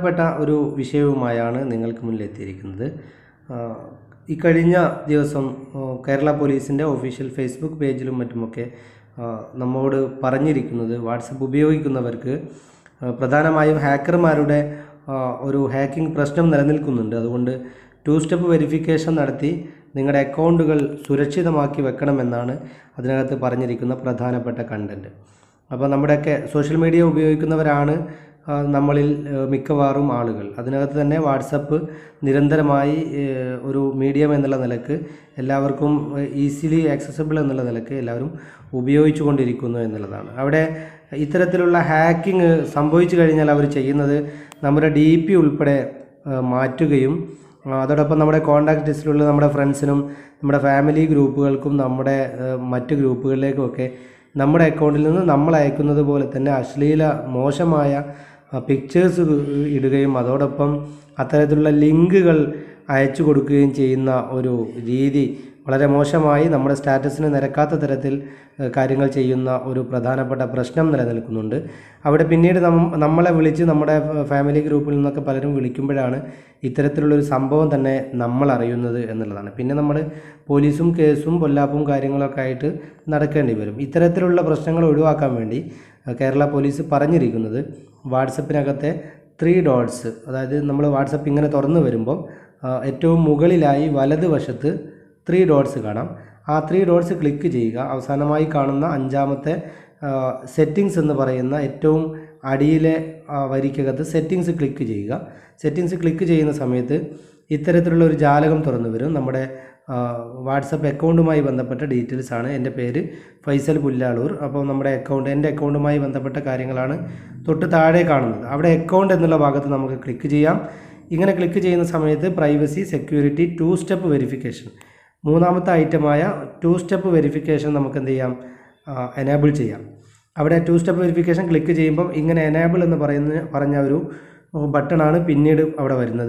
പ്രധാനപ്പെട്ട ഒരു വിഷയവുമായാണ് നിങ്ങൾക്ക് മുന്നിൽ എത്തിയിരിക്കുന്നത് ആ, ഇക്കഴിഞ്ഞ ദിവസം ആ, കേരള പോലീസിൻ്റെ ഒഫീഷ്യൽ ഫേസ്ബുക്ക് പേജിലും മറ്റുമൊക്കെ ആ, നമ്മോട് പറഞ്ഞിരിക്കുന്നത് വാട്സപ്പ് ഉപയോഗിക്കുന്നവർക്ക് ആ, പ്രധാനമായും ഹാക്കർമാരുടെ ആ, ഒരു ഹാക്കിംഗ് പ്രശ്നം നിലനിൽക്കുന്നുണ്ട് അതുകൊണ്ട് ടു സ്റ്റെപ്പ് വെരിഫിക്കേഷൻ നടത്തി നിങ്ങളുടെ അക്കൗണ്ടുകൾ സുരക്ഷിതമാക്കി വെക്കണമെന്നാണ് അതിനകത്ത് പറഞ്ഞിരിക്കുന്ന പ്രധാനപ്പെട്ട കണ്ടൻറ്റ് അപ്പോൾ നമ്മുടെയൊക്കെ സോഷ്യൽ മീഡിയ ഉപയോഗിക്കുന്നവരാണ് ആ, നമ്മളിൽ ആ, മിക്കവാറും ആളുകൾ അതിനകത്ത് തന്നെ വാട്സപ്പ് നിരന്തരമായി ഏ, ഒരു മീഡിയം എന്നുള്ള നിലക്ക് എല്ലാവർക്കും ഈസിലി ആക്സസിബിൾ എന്നുള്ള നിലക്ക് എല്ലാവരും ഉപയോഗിച്ചു കൊണ്ടിരിക്കുന്നു എന്നുള്ളതാണ് അവിടെ ഇത്തരത്തിലുള്ള ഹാക്കിംഗ് സംഭവിച്ചു കഴിഞ്ഞാൽ അവർ ചെയ്യുന്നത് നമ്മുടെ ഡി പി ഉൾപ്പെടെ ആ, മാറ്റുകയും ആ, അതോടൊപ്പം നമ്മുടെ കോൺടാക്ട് ലിസ്റ്റിലുള്ള നമ്മുടെ ഫ്രണ്ട്സിനും നമ്മുടെ ഫാമിലി ഗ്രൂപ്പുകൾക്കും നമ്മുടെ ആ, മറ്റ് ഗ്രൂപ്പുകളിലേക്കുമൊക്കെ നമ്മുടെ അക്കൗണ്ടിൽ നിന്ന് നമ്മൾ അയക്കുന്നത് പോലെ തന്നെ അശ്ലീല മോശമായ പിക്ചേഴ്സ് ഇടുകയും അതോടൊപ്പം അത്തരത്തിലുള്ള ലിങ്കുകൾ അയച്ചു കൊടുക്കുകയും ചെയ്യുന്ന ഒരു രീതി വളരെ മോശമായി നമ്മുടെ സ്റ്റാറ്റസിന് നിരക്കാത്ത തരത്തിൽ ഏഹ്, കാര്യങ്ങൾ ചെയ്യുന്ന ഒരു പ്രധാനപ്പെട്ട പ്രശ്നം നിലനിൽക്കുന്നുണ്ട് അവിടെ പിന്നീട് നം- നമ്മളെ വിളിച്ച് നമ്മുടെ ഫാമിലി ഗ്രൂപ്പിൽ നിന്നൊക്കെ പലരും വിളിക്കുമ്പോഴാണ് ഇത്തരത്തിലുള്ളൊരു സംഭവം തന്നെ നമ്മൾ അറിയുന്നത് എന്നുള്ളതാണ് പിന്നെ നമ്മൾ പോലീസും കേസും പൊല്ലാപ്പും കാര്യങ്ങളൊക്കെ ആയിട്ട് നടക്കേണ്ടി വരും ഇത്തരത്തിലുള്ള പ്രശ്നങ്ങൾ ഒഴിവാക്കാൻ വേണ്ടി ഏഹ്, കേരള പോലീസ് പറഞ്ഞിരിക്കുന്നത് വാട്സപ്പിനകത്തെ ത്രീ ഡോട്ട്സ് അതായത് നമ്മൾ വാട്സപ്പ് ഇങ്ങനെ തുറന്നു വരുമ്പോൾ ആ, ഏറ്റവും മുകളിലായി വലതുവശത്ത് ത്രീ ഡോട്ട്സ് കാണാം ആ ത്രീ ഡോട്ട്സ് ക്ലിക്ക് ചെയ്യുക അവസാനമായി കാണുന്ന അഞ്ചാമത്തെ സെറ്റിങ്സ് എന്ന് പറയുന്ന ഏറ്റവും അടിയിലെ ആ, വരിക്കകത്ത് സെറ്റിങ്സ് ക്ലിക്ക് ചെയ്യുക സെറ്റിങ്സ് ക്ലിക്ക് ചെയ്യുന്ന സമയത്ത് ഇത്തരത്തിലുള്ള ഒരു ജാലകം തുറന്നു വരും നമ്മുടെ വാട്സപ്പ് അക്കൗണ്ടുമായി ബന്ധപ്പെട്ട ഡീറ്റെയിൽസ് ആണ് എൻ്റെ പേര് ഫൈസൽ പുല്ലാളൂർ അപ്പോൾ നമ്മുടെ അക്കൗണ്ട് എൻ്റെ അക്കൗണ്ടുമായി ബന്ധപ്പെട്ട കാര്യങ്ങളാണ് തൊട്ട് താഴെ കാണുന്നത് അവിടെ അക്കൗണ്ട് എന്നുള്ള ഭാഗത്ത് നമുക്ക് ക്ലിക്ക് ചെയ്യാം ഇങ്ങനെ ക്ലിക്ക് ചെയ്യുന്ന സമയത്ത് privacy security two step verification മൂന്നാമത്തെ ഐറ്റമായ ടു സ്റ്റെപ്പ് വെരിഫിക്കേഷൻ നമുക്ക് എന്ത് ചെയ്യാം എനേബിൾ ചെയ്യാം അവിടെ ടു സ്റ്റെപ്പ് വെരിഫിക്കേഷൻ ക്ലിക്ക് ചെയ്യുമ്പം ഇങ്ങനെ എനേബിൾ എന്ന് പറയുന്ന പറഞ്ഞ ഒരു ബട്ടണാണ് പിന്നീട് അവിടെ വരുന്നത്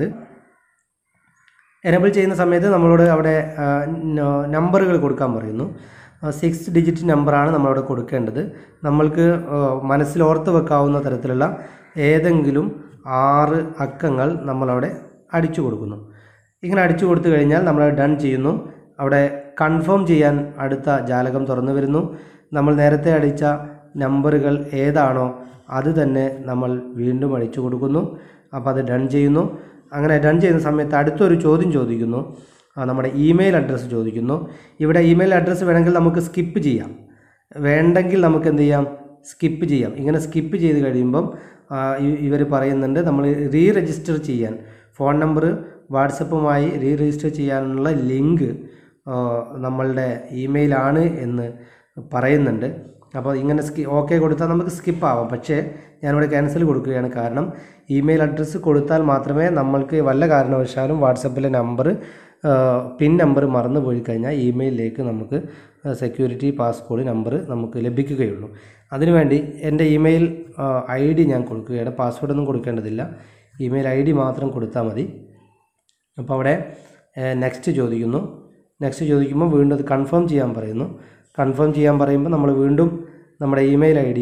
എനേബിൾ ചെയ്യുന്ന സമയത്ത് നമ്മളോട് അവിടെ നമ്പറുകൾ കൊടുക്കാൻ പറയുന്നു സിക്സ് ഡിജിറ്റ് നമ്പറാണ് നമ്മളവിടെ കൊടുക്കേണ്ടത് നമ്മൾക്ക് ആ, മനസ്സിൽ ഓർത്ത് വെക്കാവുന്ന തരത്തിലുള്ള ഏതെങ്കിലും ആറ് അക്കങ്ങൾ നമ്മളവിടെ അടിച്ചു കൊടുക്കുന്നു ഇങ്ങനെ അടിച്ചു കൊടുത്തു കഴിഞ്ഞാൽ നമ്മൾ ഡൺ ചെയ്യുന്നു അവിടെ കൺഫേം ചെയ്യാൻ അടുത്ത ജാലകം തുറന്നു വരുന്നു നമ്മൾ നേരത്തെ അടിച്ച നമ്പറുകൾ ഏതാണോ അത് തന്നെ നമ്മൾ വീണ്ടും അടിച്ചു കൊടുക്കുന്നു അപ്പോൾ അത് ഡൺ ചെയ്യുന്നു അങ്ങനെ ഡൺ ചെയ്യുന്ന സമയത്ത് അടുത്തൊരു ചോദ്യം ചോദിക്കുന്നു ആ, നമ്മുടെ ഇമെയിൽ അഡ്രസ്സ് ചോദിക്കുന്നു ഇവിടെ ഇമെയിൽ അഡ്രസ്സ് വേണമെങ്കിൽ നമുക്ക് സ്കിപ്പ് ചെയ്യാം വേണ്ടെങ്കിൽ നമുക്ക് എന്ത് ചെയ്യാം സ്കിപ്പ് ചെയ്യാം ഇങ്ങനെ സ്കിപ്പ് ചെയ്ത് കഴിയുമ്പം ഇവർ പറയുന്നുണ്ട് നമ്മൾ റീ രജിസ്റ്റർ ചെയ്യാൻ ഫോൺ നമ്പർ വാട്സപ്പുമായി റീ രജിസ്റ്റർ ചെയ്യാനുള്ള ലിങ്ക് നമ്മളുടെ ഇമെയിലാണ് എന്ന് പറയുന്നുണ്ട് അപ്പോൾ ഇങ്ങനെ സ്കി ഓക്കെ കൊടുത്താൽ നമുക്ക് സ്കിപ്പ് ആവാം പക്ഷേ ഞാനിവിടെ ക്യാൻസൽ കൊടുക്കുകയാണ് കാരണം ഇമെയിൽ അഡ്രസ്സ് കൊടുത്താൽ മാത്രമേ നമ്മൾക്ക് വല്ല കാരണവശാലും വാട്സപ്പിലെ നമ്പർ പിൻ നമ്പർ മറന്നു പോയി കഴിഞ്ഞാൽ ഇമെയിലിലേക്ക് നമുക്ക് സെക്യൂരിറ്റി പാസ്കോഡ് നമ്പർ നമുക്ക് ലഭിക്കുകയുള്ളൂ അതിനുവേണ്ടി എൻ്റെ ഇമെയിൽ ഐ ഡി ഞാൻ കൊടുക്കുകയാണ് പാസ്വേഡൊന്നും കൊടുക്കേണ്ടതില്ല ഇമെയിൽ ഐ ഡി മാത്രം കൊടുത്താൽ മതി അപ്പോൾ അവിടെ നെക്സ്റ്റ് ചോദിക്കുന്നു നെക്സ്റ്റ് ചോദിക്കുമ്പോൾ വീണ്ടും അത് കൺഫേം ചെയ്യാൻ പറയുന്നു കൺഫേം ചെയ്യാൻ പറയുമ്പോൾ നമ്മൾ വീണ്ടും നമ്മുടെ ഇമെയിൽ ഐ ഡി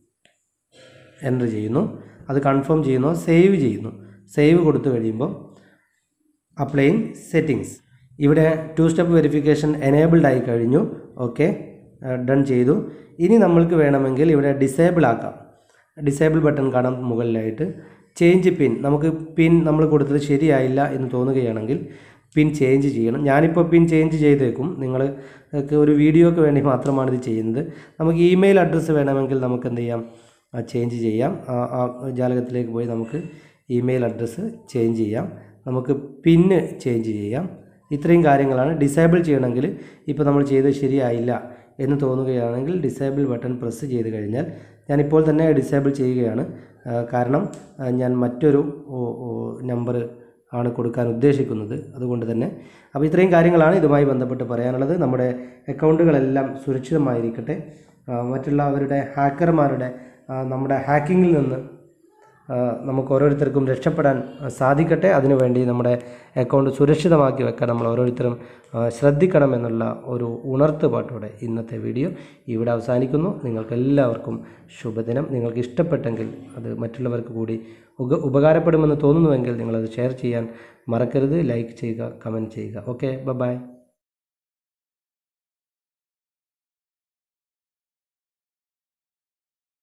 എൻ്റർ ചെയ്യുന്നു അത് കൺഫേം ചെയ്യുന്നു സേവ് ചെയ്യുന്നു സേവ് കൊടുത്തു കഴിയുമ്പോൾ അപ്ലൈൻ സെറ്റിങ്സ് ഇവിടെ ടു സ്റ്റെപ്പ് വെരിഫിക്കേഷൻ എനേബിൾഡ് ആയി കഴിഞ്ഞു ഓക്കെ ഡൺ ചെയ്തു ഇനി നമ്മൾക്ക് വേണമെങ്കിൽ ഇവിടെ ഡിസേബിൾ ആക്കാം ഡിസേബിൾ ബട്ടൺ കാണാം മുകളിലായിട്ട് ചേഞ്ച് പിൻ നമുക്ക് പിൻ നമ്മൾ കൊടുത്തത് ശരിയായില്ല എന്ന് തോന്നുകയാണെങ്കിൽ പിൻ ചേഞ്ച് ചെയ്യണം ഞാനിപ്പോൾ പിൻ ചേഞ്ച് ചെയ്തേക്കും നിങ്ങൾ ഒരു വീഡിയോക്ക് വേണ്ടി മാത്രമാണ് ഇത് ചെയ്യുന്നത് നമുക്ക് ഇമെയിൽ അഡ്രസ്സ് വേണമെങ്കിൽ നമുക്ക് എന്ത് ചെയ്യാം ചേഞ്ച് ചെയ്യാം ആ ആ ജാലകത്തിലേക്ക് പോയി നമുക്ക് ഇമെയിൽ അഡ്രസ്സ് ചേഞ്ച് ചെയ്യാം നമുക്ക് പിന്ന് ചേഞ്ച് ചെയ്യാം ഇത്രയും കാര്യങ്ങളാണ് ഡിസേബിൾ ചെയ്യണമെങ്കിൽ ഇപ്പോൾ നമ്മൾ ചെയ്തത് ശരിയായില്ല എന്ന് തോന്നുകയാണെങ്കിൽ ഡിസേബിൾ ബട്ടൺ പ്രസ് ചെയ്ത് കഴിഞ്ഞാൽ ഞാനിപ്പോൾ തന്നെ ഡിസേബിൾ ചെയ്യുകയാണ് ആ, കാരണം ആ, ഞാൻ മറ്റൊരു നമ്പർ ആണ് കൊടുക്കാൻ ഉദ്ദേശിക്കുന്നത് അതുകൊണ്ട് തന്നെ അപ്പോൾ ഇത്രയും കാര്യങ്ങളാണ് ഇതുമായി ബന്ധപ്പെട്ട് പറയാനുള്ളത് നമ്മുടെ അക്കൗണ്ടുകളെല്ലാം സുരക്ഷിതമായിരിക്കട്ടെ ആ, മറ്റുള്ളവരുടെ ഹാക്കർമാരുടെ ആ, നമ്മുടെ ഹാക്കിങ്ങിൽ നിന്ന് ആ, നമുക്ക് ഓരോരുത്തർക്കും രക്ഷപ്പെടാൻ സാധിക്കട്ടെ അതിനുവേണ്ടി നമ്മുടെ അക്കൗണ്ട് സുരക്ഷിതമാക്കി വെക്കാൻ നമ്മൾ ഓരോരുത്തരും ആ, ശ്രദ്ധിക്കണം എന്നുള്ള ഒരു ഉണർത്ത് പാട്ടോടെ ഇന്നത്തെ വീഡിയോ ഇവിടെ അവസാനിക്കുന്നു നിങ്ങൾക്ക് എല്ലാവർക്കും ശുഭദിനം നിങ്ങൾക്ക് ഇഷ്ടപ്പെട്ടെങ്കിൽ അത് മറ്റുള്ളവർക്ക് കൂടി ഉപ ഉപകാരപ്പെടുമെന്ന് തോന്നുന്നുവെങ്കിൽ നിങ്ങളത് ഷെയർ ചെയ്യാൻ മറക്കരുത് ലൈക്ക് ചെയ്യുക കമൻറ്റ് ചെയ്യുക ഓക്കെ ബൈ